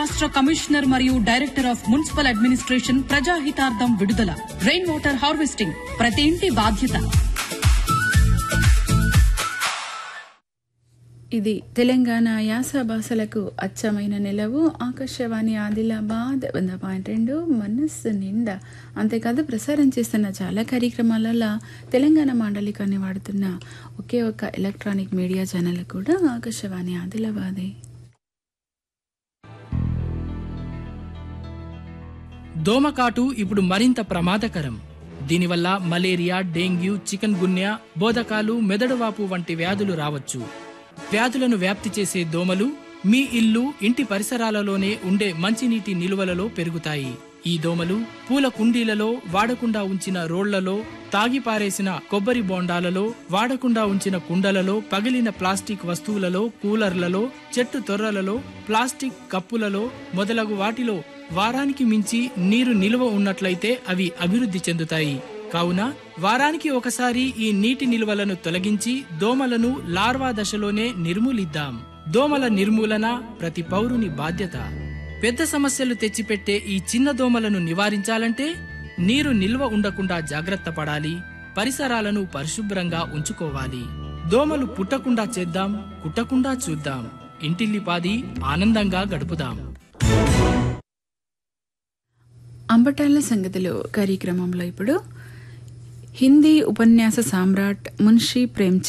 రాష్ట్ర కమిషనర్ మరియు director of municipal administration ప్రజాహితార్థం విడుదల రెయిన్ వాటర్ హార్వెస్టింగ్ ప్రతి ఇంటి బాధ్యత ఇది తెలంగాణ యాస భాషలకు అచ్చమైన నిలవు ఆకాశవాణి ఆదిలాబాద్ వంద పాయింట్ రెండు మనస్సు నిండా అంతేకాదు ప్రసారం చేస్తున్న చాలా కార్యక్రమాలలో తెలంగాణ మాండలికాన్ని వాడుతున్న ఒకే ఒక ఎలక్ట్రానిక్ మీడియా ఛానల్ కూడా ఆకాశవాణి ఆదిలాబాదే దోమకాటు ఇప్పుడు మరింత ప్రమాదకరం దీనివల్ల మలేరియా డెంగ్యూ చికెన్ గున్యా బోధకాలు మెదడువాపు వంటి వ్యాధులు రావచ్చు వ్యాధులను వ్యాప్తి చేసే దోమలు మీ ఇల్లు ఇంటి పరిసరాలలోనే ఉండే మంచినీటి నిలువలలో పెరుగుతాయి ఈ దోమలు పూల కుండీలలో వాడకుండా ఉంచిన రోళ్లలో తాగి పారేసిన కొబ్బరి బోండాలలో వాడకుండా ఉంచిన కుండలలో పగిలిన ప్లాస్టిక్ వస్తువులలో కూలర్లలో చెట్టు తొర్రలలో ప్లాస్టిక్ కప్పులలో మొదలగు వాటిలో వారానికి మించి నీరు నిల్వ ఉన్నట్లయితే అవి అభివృద్ధి చెందుతాయి కావున వారానికి ఒకసారి ఈ నీటి నిల్వలను తొలగించి దోమలను లార్వా దశలోనే నిర్మూలిద్దాం దోమల నిర్మూలన ప్రతి పౌరుని బాధ్యత పెద్ద సమస్యలు తెచ్చిపెట్టే ఈ చిన్న దోమలను నివారించాలంటే నీరు నిల్వ ఉండకుండా జాగ్రత్త పడాలి పరిసరాలను పరిశుభ్రంగా ఉంచుకోవాలి దోమలు పుట్టకుండా చేద్దాం కుట్టకుండా చూద్దాం ఇంటిల్లిపాది ఆనందంగా గడుపుదాం అంబటాల సంగతులు కార్యక్రమంలో ఇప్పుడు హిందీ ఉపన్యాస సామ్రాట్ మున్షీ ప్రేమ్చంద్